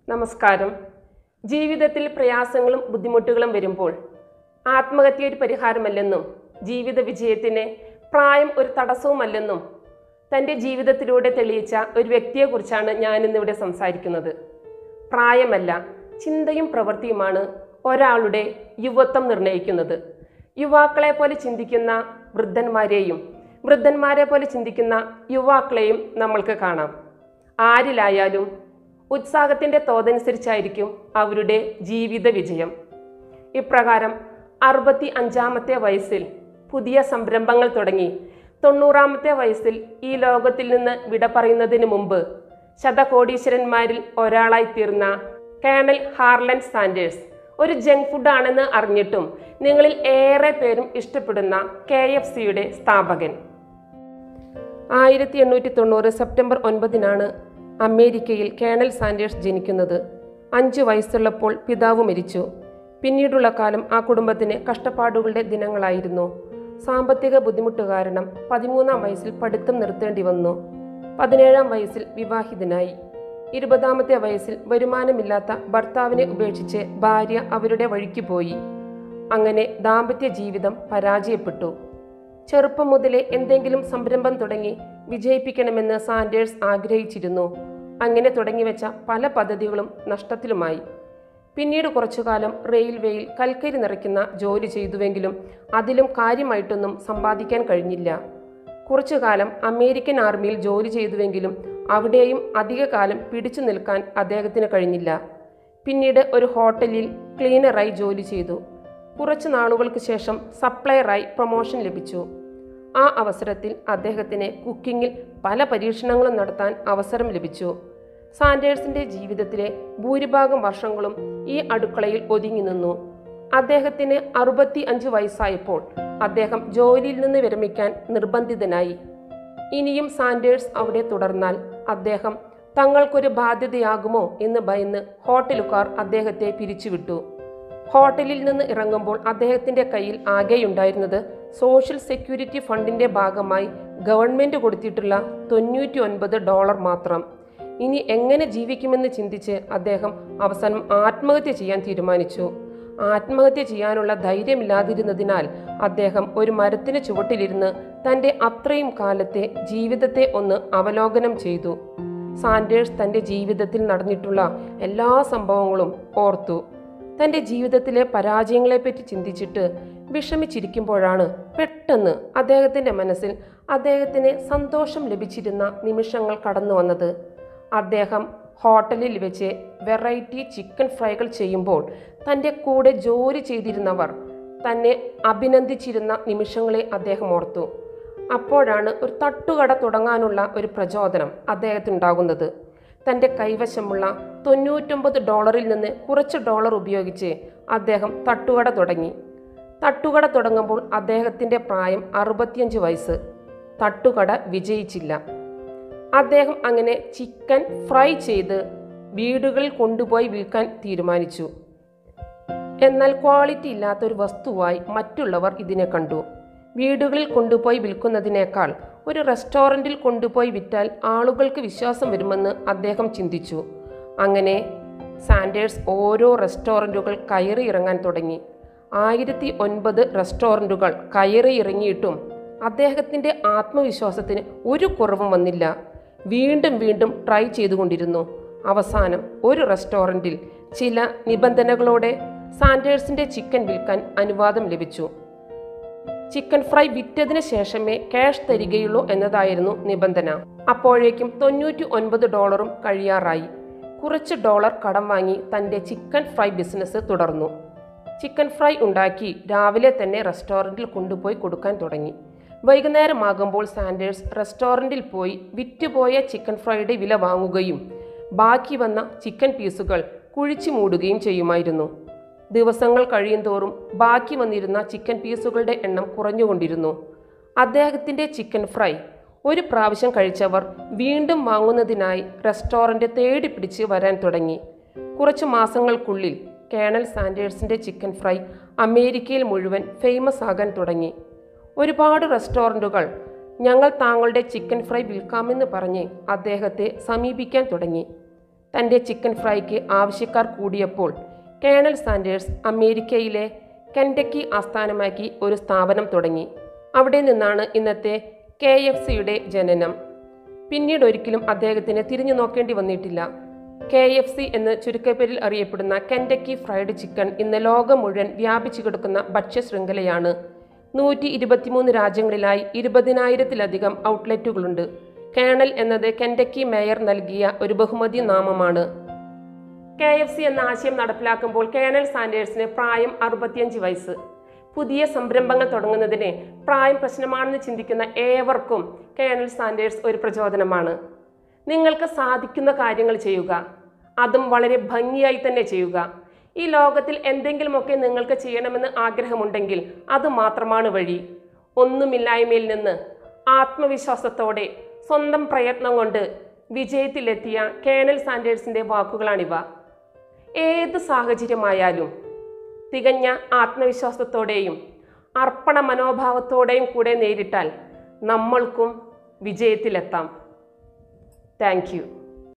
നമസ്കാരം ജീവിതത്തിൽ പ്രയാസങ്ങളും ബുദ്ധിമുട്ടുകളും വരുമ്പോൾ ആത്മഹത്യ ഒരു പരിഹാരമല്ലെന്നും ജീവിത വിജയത്തിന് പ്രായം ഒരു തടസ്സവുമല്ലെന്നും തൻ്റെ ജീവിതത്തിലൂടെ തെളിയിച്ച ഒരു വ്യക്തിയെക്കുറിച്ചാണ് ഞാനിന്നിവിടെ സംസാരിക്കുന്നത് പ്രായമല്ല ചിന്തയും പ്രവൃത്തിയുമാണ് ഒരാളുടെ യുവത്വം നിർണ്ണയിക്കുന്നത് യുവാക്കളെ പോലെ ചിന്തിക്കുന്ന വൃദ്ധന്മാരെയും വൃദ്ധന്മാരെ പോലെ ചിന്തിക്കുന്ന യുവാക്കളെയും നമ്മൾക്ക് കാണാം ആരിലായാലും ഉത്സാഹത്തിൻ്റെ തോതനുസരിച്ചായിരിക്കും അവരുടെ ജീവിത വിജയം ഇപ്രകാരം അറുപത്തി അഞ്ചാമത്തെ വയസ്സിൽ പുതിയ സംരംഭങ്ങൾ തുടങ്ങി തൊണ്ണൂറാമത്തെ വയസ്സിൽ ഈ ലോകത്തിൽ നിന്ന് വിട പറയുന്നതിന് മുമ്പ് ശതകോടീശ്വരന്മാരിൽ ഒരാളായി തീർന്ന കേണൽ ഹാർലൻ സാൻഡേഴ്സ് ഒരു ജങ്ക് ഫുഡ് ആണെന്ന് അറിഞ്ഞിട്ടും നിങ്ങളിൽ ഏറെ പേരും ഇഷ്ടപ്പെടുന്ന കെ എഫ് സിയുടെ സ്ഥാപകൻ ആയിരത്തി എണ്ണൂറ്റി തൊണ്ണൂറ് സെപ്റ്റംബർ ഒൻപതിനാണ് അമേരിക്കയിൽ കേണൽ സാൻഡേഴ്സ് ജനിക്കുന്നത് അഞ്ചു വയസ്സുള്ളപ്പോൾ പിതാവ് മരിച്ചു പിന്നീടുള്ള കാലം ആ കുടുംബത്തിന് കഷ്ടപ്പാടുകളുടെ ദിനങ്ങളായിരുന്നു സാമ്പത്തിക ബുദ്ധിമുട്ട് കാരണം പതിമൂന്നാം വയസ്സിൽ പഠിത്തം നിർത്തേണ്ടി വന്നു പതിനേഴാം വയസ്സിൽ വിവാഹിതനായി ഇരുപതാമത്തെ വയസ്സിൽ വരുമാനമില്ലാത്ത ഭർത്താവിനെ ഉപേക്ഷിച്ച് ഭാര്യ അവരുടെ വഴിക്ക് പോയി അങ്ങനെ ദാമ്പത്യ ജീവിതം പരാജയപ്പെട്ടു ചെറുപ്പം മുതലേ എന്തെങ്കിലും സംരംഭം തുടങ്ങി വിജയിപ്പിക്കണമെന്ന് സാൻഡേഴ്സ് ആഗ്രഹിച്ചിരുന്നു അങ്ങനെ തുടങ്ങിവെച്ച പല പദ്ധതികളും നഷ്ടത്തിലുമായി പിന്നീട് കുറച്ചുകാലം റെയിൽവേയിൽ കൽക്കരി നിറയ്ക്കുന്ന ജോലി ചെയ്തുവെങ്കിലും അതിലും കാര്യമായിട്ടൊന്നും സമ്പാദിക്കാൻ കഴിഞ്ഞില്ല കുറച്ചുകാലം അമേരിക്കൻ ആർമിയിൽ ജോലി ചെയ്തുവെങ്കിലും അവിടെയും അധികകാലം പിടിച്ചു നിൽക്കാൻ അദ്ദേഹത്തിന് കഴിഞ്ഞില്ല പിന്നീട് ഒരു ഹോട്ടലിൽ ക്ലീനറായി ജോലി ചെയ്തു കുറച്ചു നാളുകൾക്ക് ശേഷം സപ്ലയറായി പ്രൊമോഷൻ ലഭിച്ചു ആ അവസരത്തിൽ അദ്ദേഹത്തിന് കുക്കിങ്ങിൽ പല പരീക്ഷണങ്ങളും നടത്താൻ അവസരം ലഭിച്ചു സാൻഡേഴ്സിന്റെ ജീവിതത്തിലെ ഭൂരിഭാഗം വർഷങ്ങളും ഈ അടുക്കളയിൽ ഒതുങ്ങി നിന്നു അദ്ദേഹത്തിന് അറുപത്തി അഞ്ച് വയസ്സായപ്പോൾ അദ്ദേഹം ജോലിയിൽ നിന്ന് വിരമിക്കാൻ നിർബന്ധിതനായി ഇനിയും സാൻഡേഴ്സ് അവിടെ തുടർന്നാൽ അദ്ദേഹം തങ്ങൾക്കൊരു ബാധ്യതയാകുമോ എന്ന് ഭയന്ന് ഹോട്ടലുകാർ അദ്ദേഹത്തെ പിരിച്ചുവിട്ടു ഹോട്ടലിൽ നിന്ന് ഇറങ്ങുമ്പോൾ അദ്ദേഹത്തിന്റെ കയ്യിൽ ആകെയുണ്ടായിരുന്നത് സോഷ്യൽ സെക്യൂരിറ്റി ഫണ്ടിന്റെ ഭാഗമായി ഗവൺമെന്റ് കൊടുത്തിട്ടുള്ള തൊണ്ണൂറ്റി ഒൻപത് ഡോളർ മാത്രം ഇനി എങ്ങനെ ജീവിക്കുമെന്ന് ചിന്തിച്ച് അദ്ദേഹം അവസാനം ആത്മഹത്യ ചെയ്യാൻ തീരുമാനിച്ചു ആത്മഹത്യ ചെയ്യാനുള്ള ധൈര്യമില്ലാതിരുന്നതിനാൽ അദ്ദേഹം ഒരു മരത്തിന് ചുവട്ടിലിരുന്ന് തന്റെ അത്രയും കാലത്തെ ജീവിതത്തെ ഒന്ന് അവലോകനം ചെയ്തു സാൻഡേഴ്സ് തന്റെ ജീവിതത്തിൽ നടന്നിട്ടുള്ള എല്ലാ സംഭവങ്ങളും ഓർത്തു തന്റെ ജീവിതത്തിലെ പരാജയങ്ങളെപ്പറ്റി ചിന്തിച്ചിട്ട് വിഷമിച്ചിരിക്കുമ്പോഴാണ് പെട്ടെന്ന് അദ്ദേഹത്തിന്റെ മനസ്സിൽ അദ്ദേഹത്തിന് സന്തോഷം ലഭിച്ചിരുന്ന നിമിഷങ്ങൾ കടന്നു വന്നത് അദ്ദേഹം ഹോട്ടലിൽ വെച്ച് വെറൈറ്റി ചിക്കൻ ഫ്രൈകൾ ചെയ്യുമ്പോൾ തൻ്റെ കൂടെ ജോലി ചെയ്തിരുന്നവർ തന്നെ അഭിനന്ദിച്ചിരുന്ന നിമിഷങ്ങളെ അദ്ദേഹം ഓർത്തു അപ്പോഴാണ് ഒരു തട്ടുകട തുടങ്ങാനുള്ള ഒരു പ്രചോദനം അദ്ദേഹത്തിനുണ്ടാകുന്നത് തൻ്റെ കൈവശമുള്ള തൊണ്ണൂറ്റൊമ്പത് ഡോളറിൽ നിന്ന് കുറച്ച് ഡോളർ ഉപയോഗിച്ച് അദ്ദേഹം തട്ടുകട തുടങ്ങി തട്ടുകട തുടങ്ങുമ്പോൾ അദ്ദേഹത്തിൻ്റെ പ്രായം അറുപത്തിയഞ്ച് വയസ്സ് തട്ടുകട വിജയിച്ചില്ല അദ്ദേഹം അങ്ങനെ ചിക്കൻ ഫ്രൈ ചെയ്ത് വീടുകളിൽ കൊണ്ടുപോയി വിൽക്കാൻ തീരുമാനിച്ചു എന്നാൽ ക്വാളിറ്റി ഇല്ലാത്ത ഒരു വസ്തുവായി മറ്റുള്ളവർ ഇതിനെ കണ്ടു വീടുകളിൽ കൊണ്ടുപോയി വിൽക്കുന്നതിനേക്കാൾ ഒരു റെസ്റ്റോറൻറ്റിൽ കൊണ്ടുപോയി വിറ്റാൽ ആളുകൾക്ക് വിശ്വാസം വരുമെന്ന് അദ്ദേഹം ചിന്തിച്ചു അങ്ങനെ സാൻഡേഴ്സ് ഓരോ റെസ്റ്റോറൻറ്റുകൾ കയറി ഇറങ്ങാൻ തുടങ്ങി ആയിരത്തി ഒൻപത് റെസ്റ്റോറൻറ്റുകൾ കയറി ഇറങ്ങിയിട്ടും അദ്ദേഹത്തിൻ്റെ ആത്മവിശ്വാസത്തിന് ഒരു കുറവും വന്നില്ല വീണ്ടും വീണ്ടും ട്രൈ ചെയ്തുകൊണ്ടിരുന്നു അവസാനം ഒരു റെസ്റ്റോറൻറ്റിൽ ചില നിബന്ധനകളോടെ സാൻഡേഴ്സിൻ്റെ ചിക്കൻ വിൽക്കാൻ അനുവാദം ലഭിച്ചു ചിക്കൻ ഫ്രൈ വിറ്റതിന് ശേഷമേ ക്യാഷ് തരികയുള്ളൂ എന്നതായിരുന്നു നിബന്ധന അപ്പോഴേക്കും തൊണ്ണൂറ്റി ഒൻപത് ഡോളറും കഴിയാറായി കുറച്ച് ഡോളർ കടം വാങ്ങി തൻ്റെ ചിക്കൻ ഫ്രൈ ബിസിനസ് തുടർന്നു ചിക്കൻ ഫ്രൈ ഉണ്ടാക്കി രാവിലെ തന്നെ റെസ്റ്റോറൻറ്റിൽ കൊണ്ടുപോയി കൊടുക്കാൻ തുടങ്ങി വൈകുന്നേരമാകുമ്പോൾ സാൻഡേഴ്സ് റെസ്റ്റോറൻറ്റിൽ പോയി വിറ്റുപോയ ചിക്കൻ ഫ്രൈയുടെ വില വാങ്ങുകയും ബാക്കി വന്ന ചിക്കൻ പീസുകൾ കുഴിച്ചു മൂടുകയും ചെയ്യുമായിരുന്നു ദിവസങ്ങൾ കഴിയുന്തോറും ബാക്കി വന്നിരുന്ന ചിക്കൻ പീസുകളുടെ എണ്ണം കുറഞ്ഞുകൊണ്ടിരുന്നു അദ്ദേഹത്തിൻ്റെ ചിക്കൻ ഫ്രൈ ഒരു പ്രാവശ്യം കഴിച്ചവർ വീണ്ടും വാങ്ങുന്നതിനായി റെസ്റ്റോറൻറ്റ് തേടി പിടിച്ച് വരാൻ തുടങ്ങി കുറച്ച് മാസങ്ങൾക്കുള്ളിൽ കേണൽ സാൻഡേഴ്സിൻ്റെ ചിക്കൻ ഫ്രൈ അമേരിക്കയിൽ മുഴുവൻ ഫേമസ് ആകാൻ തുടങ്ങി ഒരുപാട് റെസ്റ്റോറൻറ്റുകൾ ഞങ്ങൾ താങ്കളുടെ ചിക്കൻ ഫ്രൈ വിൽക്കാമെന്ന് പറഞ്ഞ് അദ്ദേഹത്തെ സമീപിക്കാൻ തുടങ്ങി തൻ്റെ ചിക്കൻ ഫ്രൈക്ക് ആവശ്യക്കാർ കൂടിയപ്പോൾ കേണൽ സാൻഡേഴ്സ് അമേരിക്കയിലെ കെൻഡക്കി ആസ്ഥാനമാക്കി ഒരു സ്ഥാപനം തുടങ്ങി അവിടെ നിന്നാണ് ഇന്നത്തെ കെ എഫ് സിയുടെ ജനനം പിന്നീട് ഒരിക്കലും അദ്ദേഹത്തിന് തിരിഞ്ഞു നോക്കേണ്ടി വന്നിട്ടില്ല കെ എഫ് സി എന്ന് ചുരുക്കപ്പേരിൽ അറിയപ്പെടുന്ന കെൻഡക്കി ഫ്രൈഡ് ചിക്കൻ ഇന്ന് ലോകം മുഴുവൻ വ്യാപിച്ചു കിടക്കുന്ന ഭക്ഷ്യശൃംഖലയാണ് നൂറ്റി ഇരുപത്തിമൂന്ന് രാജ്യങ്ങളിലായി ഇരുപതിനായിരത്തിലധികം ഔട്ട്ലെറ്റുകളുണ്ട് കേണൽ എന്നത് കെൻഡക്കി മേയർ നൽകിയ ഒരു ബഹുമതി നാമമാണ് കെ എഫ് സി എന്ന ആശയം നടപ്പിലാക്കുമ്പോൾ കേണൽ സാൻഡേഴ്സിന് പ്രായം അറുപത്തിയഞ്ച് വയസ്സ് പുതിയ സംരംഭങ്ങൾ തുടങ്ങുന്നതിന് പ്രായം പ്രശ്നമാണെന്ന് ചിന്തിക്കുന്ന ഏവർക്കും കേണൽ സാൻഡേഴ്സ് ഒരു പ്രചോദനമാണ് നിങ്ങൾക്ക് സാധിക്കുന്ന കാര്യങ്ങൾ ചെയ്യുക അതും വളരെ ഭംഗിയായി തന്നെ ചെയ്യുക ഈ ലോകത്തിൽ എന്തെങ്കിലുമൊക്കെ നിങ്ങൾക്ക് ചെയ്യണമെന്ന് ആഗ്രഹമുണ്ടെങ്കിൽ അത് മാത്രമാണ് വഴി ഒന്നുമില്ലായ്മയിൽ നിന്ന് ആത്മവിശ്വാസത്തോടെ സ്വന്തം പ്രയത്നം കൊണ്ട് വിജയത്തിലെത്തിയ കേണൽ സാൻഡേഴ്സിൻ്റെ വാക്കുകളാണിവ ഏത് സാഹചര്യമായാലും തികഞ്ഞ ആത്മവിശ്വാസത്തോടെയും അർപ്പണ മനോഭാവത്തോടെയും കൂടെ നേരിട്ടാൽ നമ്മൾക്കും വിജയത്തിലെത്താം താങ്ക് യു